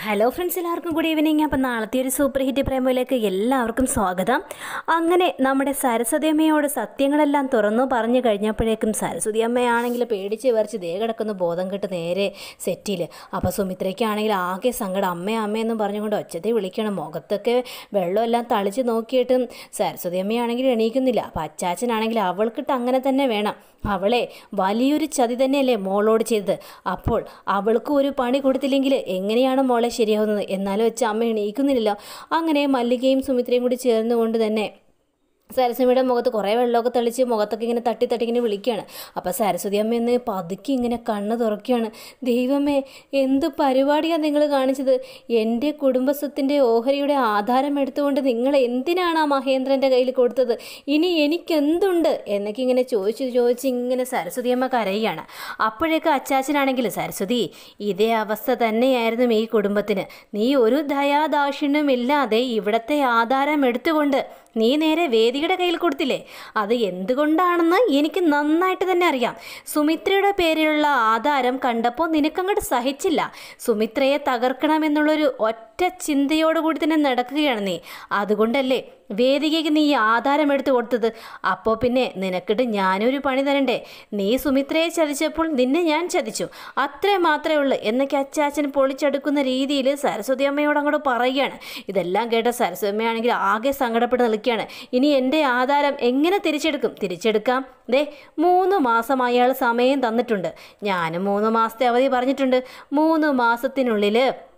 hello friends എല്ലാവർക്കും good evening അപ്പം നാളത്തെ ഒരു സൂപ്പർ ഹിറ്റ് പ്രേമയിലേക്ക് എല്ലാവർക്കും സ്വാഗതം അങ്ങനെ നമ്മുടെ സരസ്വതി അമ്മയോട് സത്യങ്ങളെല്ലാം തുറന്നു പറഞ്ഞു കഴിഞ്ഞപ്പോഴേക്കും സരസ്വതി അമ്മയാണെങ്കിൽ പേടിച്ച് വിറച്ച് ദേ കിടക്കുന്ന ബോധം കെട്ട് നേരെ സെറ്റിൽ അപ്പോൾ സുമിത്രയ്ക്കാണെങ്കിൽ ആകെ സങ്കടം അമ്മ അമ്മയെന്നും പറഞ്ഞുകൊണ്ട് ഒച്ചത്തെ വിളിക്കണം മുഖത്തൊക്കെ വെള്ളമെല്ലാം തളിച്ച് നോക്കിയിട്ടും സരസ്വതി അമ്മയാണെങ്കിൽ എണീക്കുന്നില്ല അപ്പോൾ അച്ചാച്ചനാണെങ്കിൽ അവൾക്കിട്ട് അങ്ങനെ തന്നെ വേണം അവളെ വലിയൊരു ചതി തന്നെയല്ലേ മോളോട് ചെയ്തത് അപ്പോൾ അവൾക്ക് ഒരു പണി കൊടുത്തില്ലെങ്കിൽ എങ്ങനെയാണ് മോളെ ശരിയാവുന്നത് എന്നാലും വെച്ച് അമ്മ എണീക്കുന്നില്ലല്ലോ അങ്ങനെ മല്ലികയും സുമിത്രയും കൂടി ചേർന്നുകൊണ്ട് തന്നെ സരസ്വതിയുടെ മുഖത്ത് കുറേ വെള്ളമൊക്കെ തെളിച്ച് മുഖത്തൊക്കെ ഇങ്ങനെ തട്ടി തട്ടി ഇങ്ങനെ വിളിക്കുകയാണ് അപ്പോൾ സരസ്വതി അമ്മ എന്ന് പതുക്കി ഇങ്ങനെ കണ്ണ് തുറക്കുകയാണ് ദൈവമേ എന്ത് പരിപാടിയാണ് നിങ്ങൾ കാണിച്ചത് എൻ്റെ കുടുംബസ്വത്തിൻ്റെ ഓഹരിയുടെ ആധാരം എടുത്തുകൊണ്ട് നിങ്ങൾ എന്തിനാണ് ആ മഹേന്ദ്രൻ്റെ കയ്യിൽ കൊടുത്തത് ഇനി എനിക്കെന്തുണ്ട് എന്നൊക്കെ ഇങ്ങനെ ചോദിച്ച് ചോദിച്ച് ഇങ്ങനെ സരസ്വതി അമ്മ കരയുകയാണ് അപ്പോഴേക്ക് അച്ചാച്ചനാണെങ്കിൽ സരസ്വതി ഇതേ അവസ്ഥ തന്നെയായിരുന്നു ഈ കുടുംബത്തിന് നീ ഒരു ദയാദാക്ഷിണ്യമില്ലാതെ ഇവിടത്തെ ആധാരം എടുത്തുകൊണ്ട് നീ നേരെ വേദിയുടെ കയ്യിൽ കൊടുത്തില്ലേ അത് എന്തുകൊണ്ടാണെന്ന് എനിക്ക് നന്നായിട്ട് തന്നെ അറിയാം സുമിത്രയുടെ പേരിലുള്ള ആധാരം കണ്ടപ്പോൾ നിനക്കങ്ങോട്ട് സഹിച്ചില്ല സുമിത്രയെ തകർക്കണമെന്നുള്ളൊരു ഒറ്റ ചിന്തയോടുകൂടി തന്നെ നടക്കുകയാണ് നീ അതുകൊണ്ടല്ലേ വേദികയ്ക്ക് നീ ഈ ആധാരം എടുത്തു കൊടുത്തത് അപ്പോൾ പിന്നെ നിനക്കിട്ട് ഞാനൊരു പണി തരണ്ടേ നീ സുമിത്രയെ ചതിച്ചപ്പോൾ നിന്നെ ഞാൻ ചതിച്ചു അത്രേ മാത്രമേ ഉള്ളൂ എന്നൊക്കെ അച്ചാച്ചൻ പൊളിച്ചെടുക്കുന്ന രീതിയിൽ സരസ്വതി അമ്മയോട് അങ്ങോട്ട് പറയുകയാണ് ഇതെല്ലാം കേട്ട സരസ്വതി അമ്മയാണെങ്കിൽ ആകെ സങ്കടപ്പെട്ട് നിൽക്കുകയാണ് ഇനി എൻ്റെ ആധാരം എങ്ങനെ തിരിച്ചെടുക്കും തിരിച്ചെടുക്കാം ദേ മൂന്ന് മാസം അയാൾ സമയം തന്നിട്ടുണ്ട് ഞാനും മൂന്ന് മാസത്തെ അവധി പറഞ്ഞിട്ടുണ്ട് മൂന്ന് മാസത്തിനുള്ളിൽ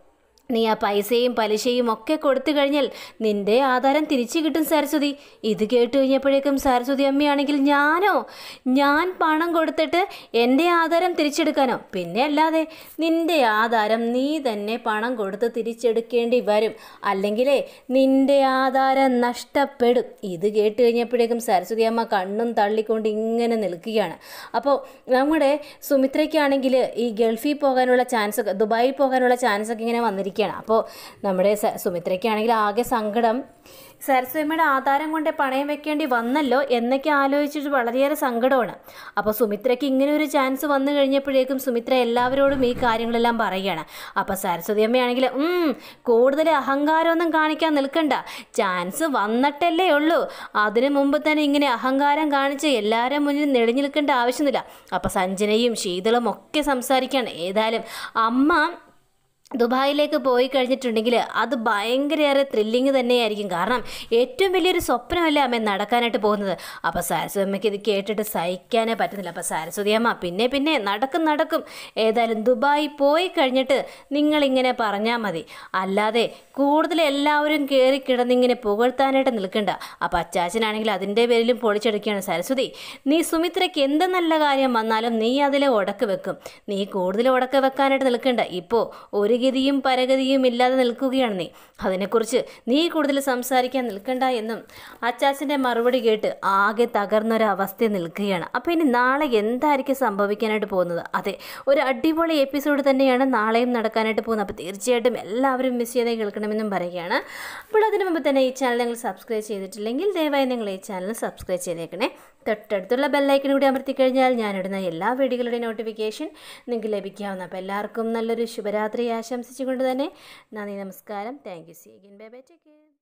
നീ ആ പൈസയും പലിശയും ഒക്കെ കൊടുത്തു കഴിഞ്ഞാൽ നിന്റെ ആധാരം തിരിച്ചു കിട്ടും സരസ്വതി ഇത് കേട്ട് കഴിഞ്ഞപ്പോഴേക്കും സരസ്വതി അമ്മയാണെങ്കിൽ ഞാനോ ഞാൻ പണം കൊടുത്തിട്ട് എൻ്റെ ആധാരം തിരിച്ചെടുക്കാനോ പിന്നെ അല്ലാതെ നിന്റെ ആധാരം നീ തന്നെ പണം കൊടുത്ത് തിരിച്ചെടുക്കേണ്ടി വരും അല്ലെങ്കിലേ നിന്റെ ആധാരം നഷ്ടപ്പെടും ഇത് കേട്ട് കഴിഞ്ഞപ്പോഴേക്കും സരസ്വതി അമ്മ കണ്ണും തള്ളിക്കൊണ്ട് ഇങ്ങനെ നിൽക്കുകയാണ് അപ്പോൾ നമ്മുടെ സുമിത്രയ്ക്കാണെങ്കിൽ ഈ ഗൾഫിൽ പോകാനുള്ള ചാൻസ് ഒക്കെ ദുബായിൽ പോകാനുള്ള ചാൻസ് ഒക്കെ ഇങ്ങനെ വന്നിരിക്കുകയാണ് അപ്പോൾ നമ്മുടെ സ- സുമിത്രയ്ക്കാണെങ്കിൽ ആകെ സങ്കടം സരസ്വതിയമ്മയുടെ ആധാരം കൊണ്ട് പണയം വെക്കേണ്ടി വന്നല്ലോ എന്നൊക്കെ ആലോചിച്ചിട്ട് വളരെയേറെ സങ്കടമാണ് അപ്പോൾ സുമിത്രയ്ക്ക് ഇങ്ങനെ ഒരു ചാൻസ് വന്നു കഴിഞ്ഞപ്പോഴേക്കും സുമിത്ര എല്ലാവരോടും ഈ കാര്യങ്ങളെല്ലാം പറയുകയാണ് അപ്പോൾ സരസ്വതി അമ്മയാണെങ്കിൽ "ഉം, കൂടുതൽ അഹങ്കാരമൊന്നും കാണിക്കാൻ നിൽക്കണ്ട ചാൻസ് വന്നിട്ടല്ലേ ഉള്ളൂ അതിനു മുമ്പ് തന്നെ ഇങ്ങനെ അഹങ്കാരം കാണിച്ച് എല്ലാവരും മുന്നിൽ നെളിഞ്ഞു നിൽക്കേണ്ട ആവശ്യമൊന്നുമില്ല അപ്പോൾ സഞ്ജനയും ശീതളും ഒക്കെ സംസാരിക്കുകയാണ് ഏതായാലും അമ്മ ദുബായിലേക്ക് പോയി കഴിഞ്ഞിട്ടുണ്ടെങ്കിൽ അത് ഭയങ്കരയേറെ ത്രില്ലിങ് തന്നെയായിരിക്കും കാരണം ഏറ്റവും വലിയൊരു സ്വപ്നമല്ലേ അമ്മ നടക്കാനായിട്ട് പോകുന്നത് അപ്പോൾ സരസ്വതി അമ്മയ്ക്ക് ഇത് കേട്ടിട്ട് സഹിക്കാനേ പറ്റുന്നില്ല അപ്പോൾ സരസ്വതി അമ്മ പിന്നെ പിന്നെ നടക്കും നടക്കും ഏതായാലും ദുബായി പോയി കഴിഞ്ഞിട്ട് നിങ്ങളിങ്ങനെ പറഞ്ഞാൽ മതി അല്ലാതെ കൂടുതൽ എല്ലാവരും കയറി കിടന്നിങ്ങനെ പുകഴ്ത്താനായിട്ട് നിൽക്കണ്ട അപ്പോൾ അച്ചാച്ചനാണെങ്കിൽ അതിൻ്റെ പേരിലും പൊളിച്ചെടുക്കുകയാണ് സരസ്വതി നീ സുമിത്രയ്ക്ക് എന്ത് നല്ല കാര്യം വന്നാലും നീ അതിലെ ഉടക്ക് വെക്കും നീ കൂടുതൽ ഉടക്ക് വെക്കാനായിട്ട് നിൽക്കണ്ട ഇപ്പോൾ ഒരു ഗതിയും പരഗതിയും ഇല്ലാതെ നിൽക്കുകയാണ് നീ അതിനെക്കുറിച്ച് നീ കൂടുതൽ സംസാരിക്കാൻ നിൽക്കണ്ട എന്നും അച്ചാച്ചൻ്റെ മറുപടി കേട്ട് ആകെ തകർന്നൊരവസ്ഥയിൽ നിൽക്കുകയാണ് അപ്പോൾ ഇനി നാളെ എന്തായിരിക്കും സംഭവിക്കാനായിട്ട് പോകുന്നത് അതെ ഒരു അടിപൊളി എപ്പിസോഡ് തന്നെയാണ് നാളെയും നടക്കാനായിട്ട് പോകുന്നത് അപ്പോൾ തീർച്ചയായിട്ടും എല്ലാവരും മിസ് ചെയ്തേ കേൾക്കണമെന്നും പറയുകയാണ് അപ്പോൾ അതിന് മുമ്പ് തന്നെ ഈ ചാനൽ നിങ്ങൾ സബ്സ്ക്രൈബ് ചെയ്തിട്ടില്ലെങ്കിൽ ദയവായി നിങ്ങൾ ഈ ചാനൽ സബ്സ്ക്രൈബ് ചെയ്തേക്കണേ തൊട്ടടുത്തുള്ള ബെല്ലൈക്കൻ കൂടി അമർത്തി കഴിഞ്ഞാൽ ഞാനിടുന്ന എല്ലാ വീഡിയോകളുടെയും നോട്ടിഫിക്കേഷൻ നിങ്ങൾക്ക് ലഭിക്കാവുന്ന അപ്പോൾ എല്ലാവർക്കും നല്ലൊരു ശുഭരാത്രി ആശംസിച്ചുകൊണ്ട് തന്നെ നന്ദി നമസ്കാരം thank you see again bye bye take care